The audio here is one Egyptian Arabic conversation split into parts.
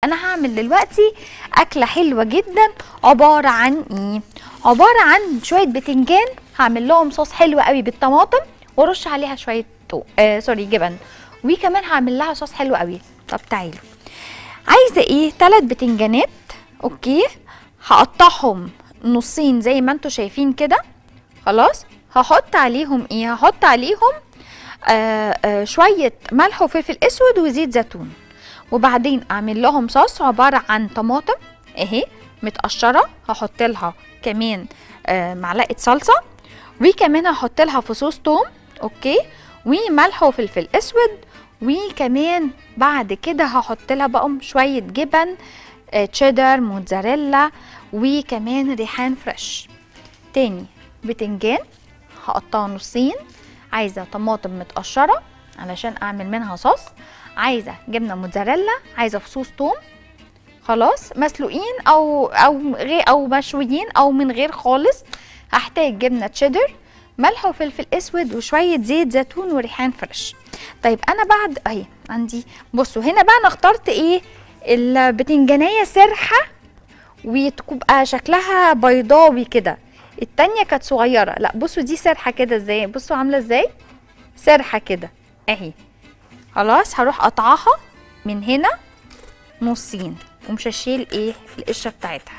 انا هعمل دلوقتي اكله حلوه جدا عباره عن ايه عباره عن شويه بتنجان هعمل لهم صوص حلو قوي بالطماطم وارش عليها شويه تو آه سوري جبن وكمان هعمل لها صوص حلو قوي طب تعالوا عايزه ايه ثلاث بتنجانات اوكي هقطعهم نصين زي ما انتوا شايفين كده خلاص هحط عليهم ايه هحط عليهم آه آه شويه ملح وفلفل اسود وزيت زيتون وبعدين اعمل لهم صوص عباره عن طماطم اهي متقشره هحط لها كمان آه معلقه صلصه وكمان هحط لها فصوص توم اوكي وملح وفلفل اسود وكمان بعد كده هحط لها بقى شويه جبن آه، تشيدر موتزاريلا وكمان ريحان فريش تاني بتنجان هقطعه نصين عايزه طماطم متقشره علشان اعمل منها صوص عايزه جبنه موتزاريلا عايزه فصوص توم خلاص مسلوقين او او غير او مشويين او من غير خالص هحتاج جبنه تشيدر ملح وفلفل اسود وشويه زيت زيتون وريحان فريش طيب انا بعد اهي عندي بصوا هنا بقى انا اخترت ايه البتنجانيه سرحه وتبقى شكلها بيضاوي كده التانية كانت صغيرة لا بصوا دي سرحة كده ازاي بصوا عاملة ازاي سرحة كده اهي خلاص هروح قطعها من هنا نصين ومش هشيل ايه القشرة بتاعتها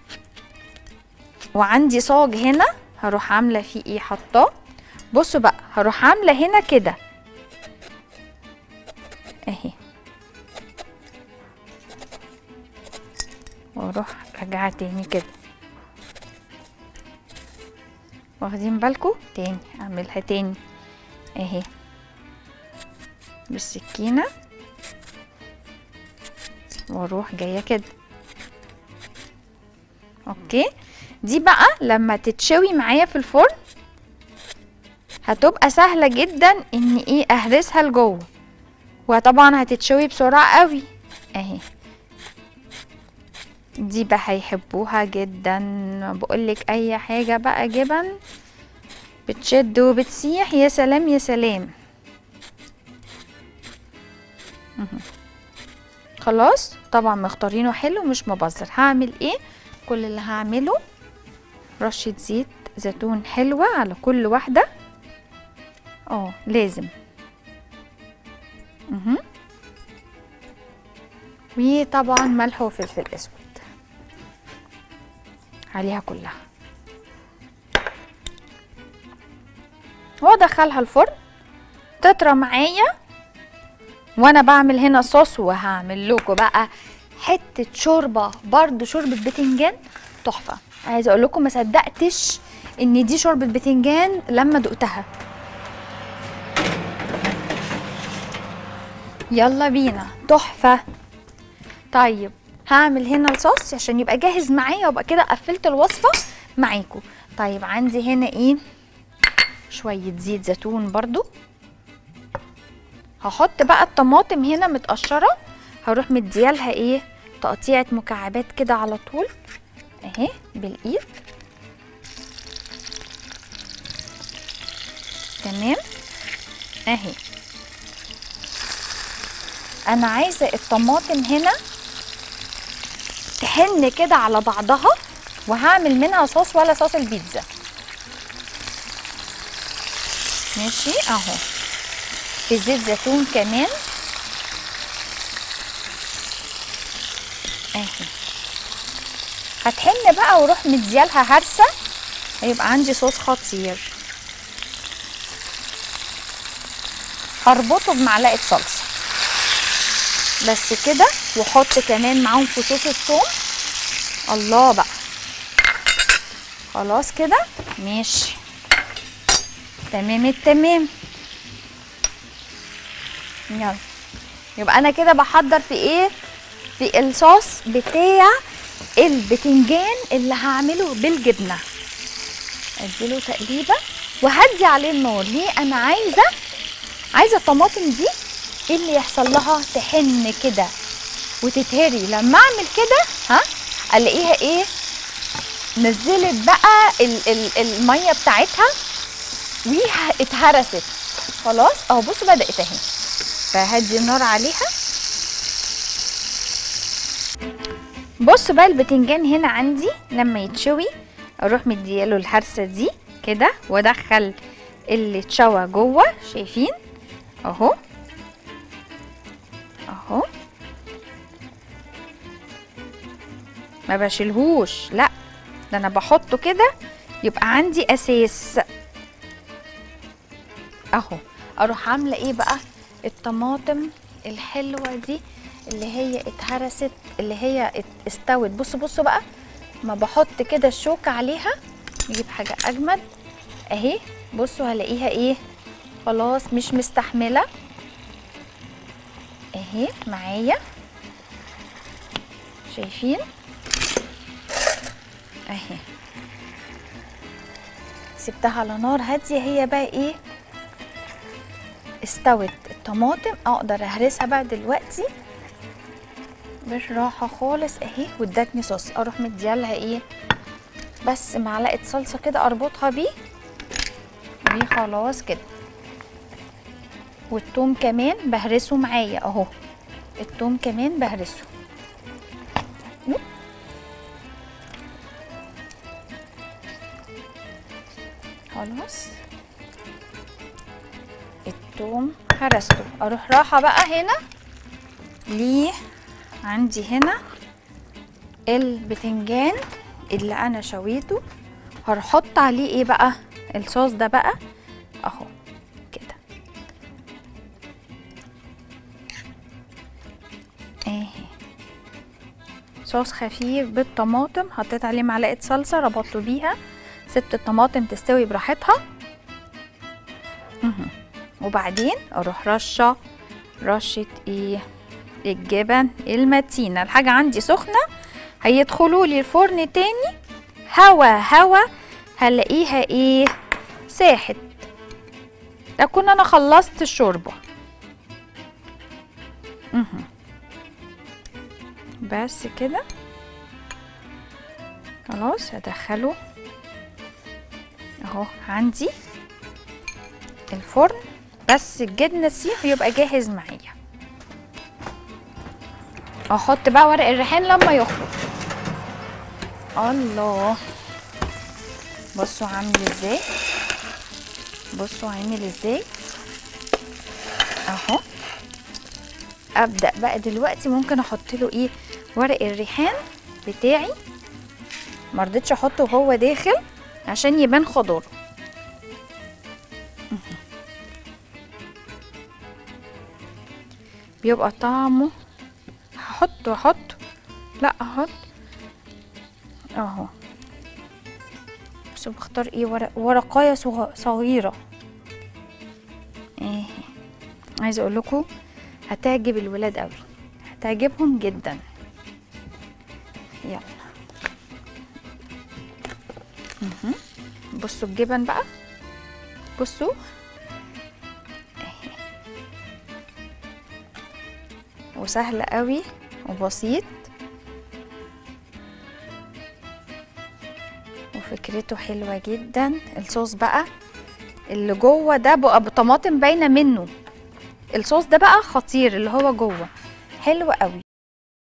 وعندي صاج هنا هروح عاملة فيه ايه حطاه بصوا بقى هروح عاملة هنا كده اهي واروح راجعة تاني كده واخدين بالكم تاني اعملها تاني اهي بالسكينة واروح جاية كده اوكي دي بقى لما تتشوي معايا في الفرن هتبقى سهلة جدا ان ايه اهرسها لجوه وطبعا هتتشوي بسرعة قوي اهي دي بقى هيحبوها جدا بقولك اي حاجة بقى جبن بتشد وبتسيح يا سلام يا سلام مهم. خلاص طبعا مختارينه حلو مش مبذر هعمل ايه كل اللي هعمله رشة زيت زيتون حلوة على كل واحدة اه لازم مهم. وطبعا ملح وفلفل اسود عليها كلها وادخلها الفرن تطرى معايا وانا بعمل هنا صوص وهعمل لكم بقى حته شوربه برضو شوربه بتنجان تحفه عايزه اقول لكم ما صدقتش ان دي شوربه بتنجان لما دقتها يلا بينا تحفه طيب هعمل هنا الصوص عشان يبقى جاهز معايا وابقى كده قفلت الوصفه معاكم طيب عندي هنا ايه شويه زيت زيتون برضو هحط بقى الطماطم هنا متقشره هروح مديالها ايه تقطيعه مكعبات كده على طول اهي بالايد تمام اهي انا عايزه الطماطم هنا تحن كده على بعضها وهعمل منها صوص ولا صوص البيتزا ماشي اهو في زيت زيتون كمان اهي هتحن بقى واروح مديالها هرسه هيبقى عندي صوص خطير هربطه بمعلقه صلصه بس كده واحط كمان معاهم فصوص الثوم الله بقى خلاص كده ماشي تمام التمام يلا يبقى انا كده بحضر في ايه في الصوص بتاع البتنجان اللي هعمله بالجبنه اديله تقليبه وهدي عليه النار ليه انا عايزه عايزه الطماطم دي ايه اللي يحصل لها تحن كده وتتهري لما اعمل كده ها الاقيها ايه نزلت بقى ال ال الميه بتاعتها واتهرست خلاص اهو بصوا بدات اهي فهدي النار عليها بص بقى البتنجان هنا عندي لما يتشوي اروح مدياله الهرسه دي كده وادخل اللي اتشوى جوه شايفين اهو اهو ما بشيلهوش لا ده انا بحطه كده يبقى عندي اساس اهو اروح عامله ايه بقى الطماطم الحلوه دي اللي هي اتهرست اللي هي ات- استوت بصوا بصوا بقى ما بحط كده الشوكه عليها نجيب حاجه اجمد اهي بصوا هلاقيها ايه خلاص مش مستحمله اهي معايا شايفين اهي سبتها على نار هاديه هي بقى ايه استوت الطماطم اقدر اهرسها بقى دلوقتي بالراحه خالص اهي وادتني صوص اروح مديالها ايه بس معلقه صلصه كده اربطها بيه وخلاص كده والثوم كمان بهرسه معايا اهو الثوم كمان بهرسه يب. خلاص الثوم هرسته اروح رايحه بقى هنا ليه عندي هنا البتنجان اللي انا شويته هحط عليه ايه بقى الصوص ده بقى اهو كده اهي صوص خفيف بالطماطم حطيت عليه معلقه صلصه ربطته بيها سبت الطماطم تستوي براحتها مهم. وبعدين اروح رشه رشه ايه الجبن المتينه الحاجه عندي سخنه هيدخلوا لي الفرن تاني هوا هوا هلاقيها ايه ساحت اكون انا خلصت الشوربه مهم. بس كده خلاص هدخله اهو عندي الفرن بس الجبنه السيخ يبقى جاهز معايا احط بقى ورق الريحان لما يخرج الله بصوا عامل ازاي بصوا عامل ازاي اهو ابدا بقى دلوقتي ممكن احط له ايه ورق الريحان بتاعي مرضتش احطه وهو داخل عشان يبان خضره بيبقى طعمه هحطه احطه لا احط اهو بس بختار ايه ورق ورقايه صغ- صغيره ايه عايزه اقول لكم هتعجب الولاد قوي هتعجبهم جدا يلا مهم. بصوا الجبن بقى بصوا اهي. وسهل قوي وبسيط وفكرته حلوة جدا الصوص بقى اللي جوه ده بقى بطماطم باينة منه الصوص ده بقى خطير اللي هو جوه حلو قوي